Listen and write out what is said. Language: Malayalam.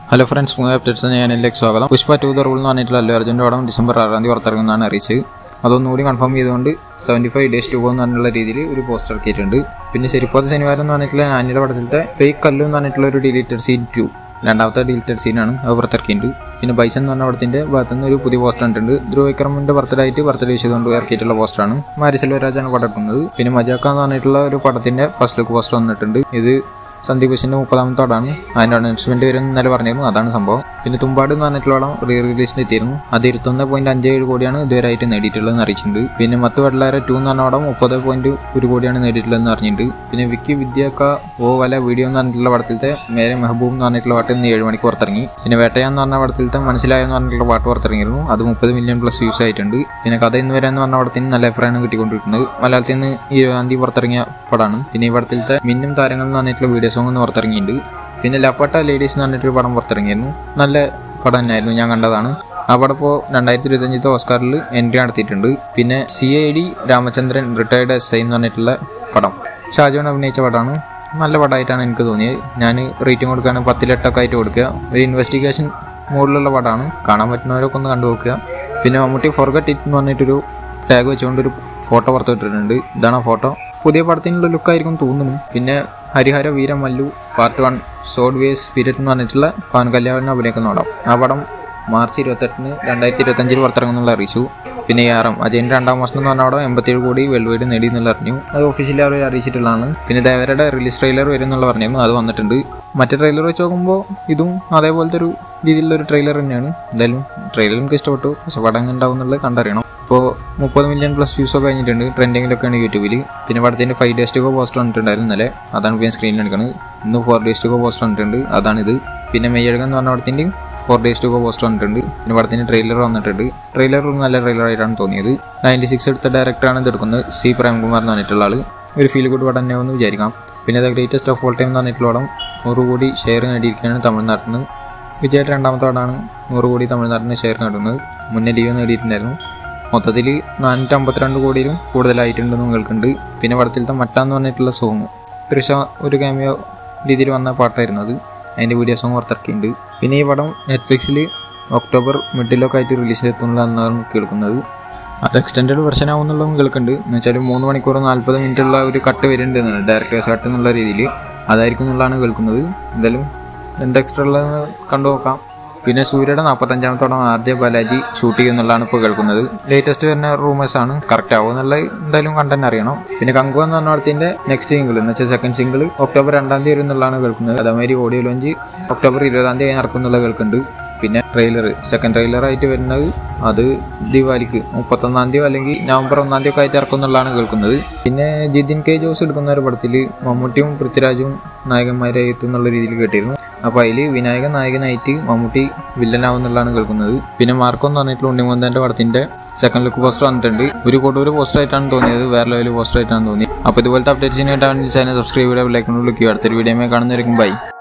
ഹലോ ഫ്രണ്ട്സ് മൂന്ന് അപ്ഡേറ്റ്സ് ഞാനിലേക്ക് സ്വാഗതം പുഷ്പ ടു ദ റൂൾ എന്ന് പറഞ്ഞിട്ടുള്ള അല്ലു അർജുൻ്റെ പടം ഡിസംബർ ആറാം തീയതി പുറത്തിറങ്ങുന്നതാണ് അറിയിച്ചത് അതൊന്നുകൂടി കൺഫേം ചെയ്തുകൊണ്ട് സെവൻറ്റി ഫൈവ് ഡേയ്സ് ടു എന്ന് പറഞ്ഞിട്ടുള്ള രീതിയിൽ ഒരു പോസ്റ്റർ ഇറക്കിയിട്ടുണ്ട് പിന്നെ ശരിപ്പോത്തെ ശനിവാരം എന്ന് പറഞ്ഞിട്ടുള്ള നാനിയുടെ പടത്തിലത്തെ ഫേക്ക് കല്ലു എന്ന് പറഞ്ഞിട്ടുള്ള ഒരു ഡിലീറ്റഡ് സീൻ ടു രണ്ടാമത്തെ ഡിലീറ്റഡ് സീനാണ് അത് പുറത്തിറക്കിയിട്ടുണ്ട് പിന്നെ ബൈസൺ എന്ന് പറഞ്ഞ പടത്തിന്റെ ഭാഗത്തു നിന്ന് ഒരു പുതിയ പോസ്റ്റർ ഉണ്ട് ധ്രുവ വിക്രമിന്റെ ബർത്ത്ഡേ ആയിട്ട് ബർത്ത്ഡേ ചെയ്തുകൊണ്ട് ഇറക്കിയിട്ടുള്ള പോസ്റ്ററാണ് മാരി സെൽവരാജാണ് പടം എടുക്കുന്നത് പിന്നെ മജാക്ക എന്ന് പറഞ്ഞിട്ടുള്ള ഒരു പടത്തിന്റെ ഫസ്റ്റ് ലുക്ക് പോസ്റ്റർ വന്നിട്ടുണ്ട് ഇത് സന്ദീപ് ബഷിന്റെ മുപ്പതാമത്തെ പടമാണ് അതിന്റെ അനൗൺസ്മെന്റ് വരും ഇന്നലെ പറഞ്ഞിരുന്നു അതാണ് സംഭവം പിന്നെ തുമ്പാട് എന്ന് പറഞ്ഞിട്ടുള്ള പടം റീ റിലീസിന് എത്തിയിരുന്നു അത് ഇരുപത്തൊന്ന് പോയിന്റ് അഞ്ച് ഏഴ് കോടിയാണ് ഇതുവരെയായിട്ട് നേടിയിട്ടുള്ളതെന്ന് അറിയിച്ചിട്ടുണ്ട് പിന്നെ മത്ത് വെള്ളാര ടു എന്ന് പറഞ്ഞ പടം മുപ്പത് പോയിന്റ് ഒരു കോടിയാണ് നേടിയിട്ടുള്ളതെന്ന് അറിഞ്ഞിട്ടുണ്ട് പിന്നെ വിക്കി വിദ്യാക്ക ഓ വല വീഡിയോ എന്ന് പറഞ്ഞിട്ടുള്ള പടത്തിലത്തെ മേരെ മെഹബൂബ് എന്ന് പറഞ്ഞിട്ടുള്ള പാട്ട് ഇന്ന് ഏഴ് മണിക്ക് പുറത്തിറങ്ങി പിന്നെ വേട്ടയാന്ന് പറഞ്ഞ പടത്തിലത്തെ മനസ്സിലായ എന്ന് പറഞ്ഞിട്ടുള്ള പാട്ട് പുറത്തിറങ്ങിയിരുന്നു അത് മുപ്പത് മില്യൺ പ്ലസ് വ്യൂസ് ആയിട്ടുണ്ട് പിന്നെ കഥ ഇന്ന് വരെ എന്ന് പറഞ്ഞ പടത്തിന് നല്ല അഭിപ്രായമാണ് കിട്ടിക്കൊണ്ടിരിക്കുന്നത് മലയാളത്തിൽ നിന്ന് ഇരുപതാം തീയതി പുറത്തിറങ്ങിയ പടമാണ് പിന്നെ ഈ പടത്തിലത്തെ മിന്നും താരങ്ങൾ എന്ന് പറഞ്ഞിട്ടുള്ള വീഡിയോ സോങ് ഒന്ന് പുറത്തിറങ്ങിയിട്ടുണ്ട് പിന്നെ ലപ്പട്ട ലേഡീസ് എന്ന് പറഞ്ഞിട്ടൊരു പടം പുറത്തിറങ്ങിയിരുന്നു നല്ല പടം തന്നെയായിരുന്നു ഞാൻ കണ്ടതാണ് ആ പടം ഇപ്പോൾ രണ്ടായിരത്തി ഇരുപത്തഞ്ചത്തെ ഓസ്കാറിൽ എൻട്രി നടത്തിയിട്ടുണ്ട് പിന്നെ C I D Ramachandran retired S I എന്ന് പറഞ്ഞിട്ടുള്ള പടം ഷാജോൺ അഭിനയിച്ച പടമാണ് നല്ല പടമായിട്ടാണ് എനിക്ക് തോന്നിയത് ഞാൻ റേറ്റിംഗ് കൊടുക്കുകയാണ് പത്തിലെട്ടൊക്കെ ആയിട്ട് കൊടുക്കുക ഒരു ഇൻവെസ്റ്റിഗേഷൻ മോഡിലുള്ള പടമാണ് കാണാൻ പറ്റുന്നവരൊക്കെ ഒന്ന് കണ്ടു നോക്കുക പിന്നെ മമ്മൂട്ടി ഫോർഗറ്റ് ഇറ്റ് എന്ന് പറഞ്ഞിട്ടൊരു ടാഗ് വെച്ചുകൊണ്ട് ഒരു ഫോട്ടോ പുറത്തുവിട്ടിട്ടുണ്ട് ഇതാണ് ആ ഫോട്ടോ പുതിയ പടത്തിനുള്ള ലുക്കായിരിക്കും തോന്നുന്നു പിന്നെ Harihara Veeram Mallu part one sword vs spirit എന്ന് പറഞ്ഞിട്ടുള്ള പവൻ കല്യാണിനെ അഭിനയിക്കുന്ന പടം ആ പടം മാർച്ച് ഇരുപത്തെട്ടിന് രണ്ടായിരത്തി ഇരുപത്തഞ്ചിൽ പുറത്തിറങ്ങുന്നുള്ള അറിയിച്ചു പിന്നെ ഏറം അജയൻ്റെ രണ്ടാം മാസം എന്ന് പറഞ്ഞ അവിടെ എൺപത്തിയേഴ് കോടി വെൽവൈഡ് നേടി എന്നുള്ള അറിഞ്ഞു അത് ഒഫീഷ്യലി അവർ അറിയിച്ചിട്ടുള്ളതാണ് പിന്നെ ദേവരുടെ റിലീസ് ട്രെയിലർ വരും എന്നുള്ള പറഞ്ഞിരുന്നു അത് വന്നിട്ടുണ്ട് മറ്റേ ട്രെയിലർ വെച്ച് നോക്കുമ്പോൾ ഇതും അതേപോലത്തെ ഒരു രീതിയിലുള്ള ഒരു ട്രെയിലർ തന്നെയാണ് എന്തായാലും ട്രെയിലർ എനിക്ക് ഇഷ്ടപ്പെട്ടു പക്ഷെ പടം എങ്ങനെ ഉണ്ടാവും എന്നുള്ളത് കണ്ടറിയണം ഇപ്പോൾ മുപ്പത് മില്യൺ പ്ലസ് വ്യൂസ് ഒക്കെ കഴിഞ്ഞിട്ടുണ്ട് ട്രെൻഡിങ്ങിലൊക്കെയാണ് യൂട്യൂബിൽ പിന്നെ പടത്തിൻ്റെ ഫൈവ് ഡേയ്സ് ടു പോസ്റ്റർ വന്നിട്ടുണ്ടായിരുന്നു ഇന്നലെ അതാണ് ഇപ്പോൾ ഞാൻ സ്ക്രീനിൽ എടുക്കുന്നത് ഇന്ന് ഫോർ ഡേയ്സ് ടു പോസ്റ്റർ വന്നിട്ടുണ്ട് അതാണിത് പിന്നെ മെയ്യഴകം എന്ന് പറഞ്ഞ പടത്തിൻ്റെ ഫോർ ഡേയ്സ് ടു പോസ്റ്റർ വന്നിട്ടുണ്ട് പിന്നെ പടത്തിൻ്റെ ട്രെയിലർ വന്നിട്ടുണ്ട് ട്രെയിലർ നല്ല ട്രെയിലർ ആയിട്ടാണ് തോന്നിയത് നയൻറ്റി സിക്സ് എടുത്ത ഡയറക്ടറാണ് ഇത് എടുക്കുന്നത് സി പ്രേംകുമാർ എന്ന് പറഞ്ഞിട്ടുള്ള ആൾ ഒരു ഫീൽ ഗുഡ് പടം തന്നെയാണെന്ന് വിചാരിക്കാം പിന്നെ the greatest of all time എന്ന് പറഞ്ഞിട്ടുള്ള പടം നൂറ് കോടി ഷെയർ നേടിയിരിക്കുകയാണ് തമിഴ്നാട്ടിൽ നിന്ന് വിജയുടെ രണ്ടാമത്തെ പടമാണ് നൂറ് കോടി തമിഴ്നാട്ടിന് ഷെയർ നേടുന്നത് മുന്നേ ലിയോ നേടിയിട്ടുണ്ടായിരുന്നു മൊത്തത്തിൽ നാനൂറ്റി അമ്പത്തിരണ്ട് കോടിയിലും കൂടുതലായിട്ടുണ്ടെന്ന് കേൾക്കുന്നുണ്ട് പിന്നെ പടത്തിലത്തെ മട്ടാന്ന് പറഞ്ഞിട്ടുള്ള സോങ് തൃശ ഒരു ക്യാമിയോ രീതിയിൽ വന്ന പാട്ടായിരുന്നു അത് അതിൻ്റെ വീഡിയോ സോങ് പുറത്തിറക്കിയിട്ടുണ്ട് പിന്നെ ഈ പടം നെറ്റ്ഫ്ലിക്സിൽ ഒക്ടോബർ മിഡിലൊക്കെ ആയിട്ട് റിലീസിലെത്തുന്നതെന്നാണ് കേൾക്കുന്നത് അത് എക്സ്റ്റൻഡ് വെർഷൻ ആവുന്നുള്ളതും കേൾക്കുന്നുണ്ട് എന്ന് വെച്ചാൽ മൂന്ന് മണിക്കൂർ നാൽപ്പത് മിനിറ്റ് ഉള്ള ഒരു കട്ട് വരുന്നുണ്ട് ഡയറക്ടേഴ്സ് കട്ട് എന്നുള്ള രീതിയിൽ അതായിരിക്കും എന്നുള്ളതാണ് കേൾക്കുന്നത് എന്തായാലും എന്ത് എക്സ്ട്രാ ഉള്ളതെന്ന് കണ്ടു നോക്കാം പിന്നെ സൂര്യയുടെ നാൽപ്പത്തഞ്ചാമത്തെ പടം ആദ്യ ബാലാജി ഷൂട്ട് ചെയ്യുന്നുള്ളതാണ് ഇപ്പോൾ കേൾക്കുന്നത് ലേറ്റസ്റ്റ് വരുന്ന റൂമേഴ്സ് ആണ് കറക്റ്റ് ആവും എന്നുള്ളത് എന്തായാലും കണ്ടന്റ് അറിയണം പിന്നെ കങ്കു എന്ന് പറഞ്ഞ പടത്തിന്റെ നെക്സ്റ്റ് സിംഗിൾ എന്ന് വെച്ചാൽ സെക്കൻഡ് സിംഗിൾ ഒക്ടോബർ രണ്ടാം തീയതി വരും എന്നുള്ളതാണ് കേൾക്കുന്നത് അതേമാതിരി ഓഡിയോ ലോഞ്ച് ഒക്ടോബർ ഇരുപതാം തീയതി നടക്കും എന്നുള്ളത് കേൾക്കുന്നുണ്ട് പിന്നെ ട്രെയിലർ സെക്കൻഡ് ട്രെയിലർ ആയിട്ട് വരുന്നത് അത് ദിവാലിക്ക് മുപ്പത്തൊന്നാം തീയതി അല്ലെങ്കിൽ നവംബർ ഒന്നാം തീയതി ഒക്കെ ആയിട്ട് ഇറക്കും എന്നുള്ളതാണ് കേൾക്കുന്നത് പിന്നെ ജിതിൻ കെ ജോസ് എടുക്കുന്ന ഒരു പടത്തിൽ മമ്മൂട്ടിയും പൃഥ്വിരാജും നായകന്മാരായി എത്തുന്നുള്ള രീതിയിൽ കേട്ടിരുന്നു അപ്പോൾ അതിൽ വിനായക നായകനായിട്ട് മമ്മൂട്ടി വില്ലനാവും എന്നുള്ളതാണ് കേൾക്കുന്നത് പിന്നെ മാർക്കോ എന്ന് പറഞ്ഞിട്ടുള്ള ഉണ്ണിമോന്തൻ്റെ പടത്തിന്റെ സെക്കൻഡ് ലുക്ക് പോസ്റ്റർ വന്നിട്ടുണ്ട് ഒരു കൊടൂര് പോസ്റ്റർ ആയിട്ടാണ് തോന്നിയത് വേറെ ലെവൽ പോസ്റ്റർ ആയിട്ടാണ് തോന്നിയത് അപ്പോൾ ഇതുപോലത്തെ അപ്ഡേറ്റ്സിന് വേണ്ടി ചാനൽ സബ്സ്ക്രൈബ് ചെയ്താൽ ലൈക്ക് ലുക്ക് അടുത്തൊരു വീഡിയോ കാണുന്നവരിക്കും ബൈ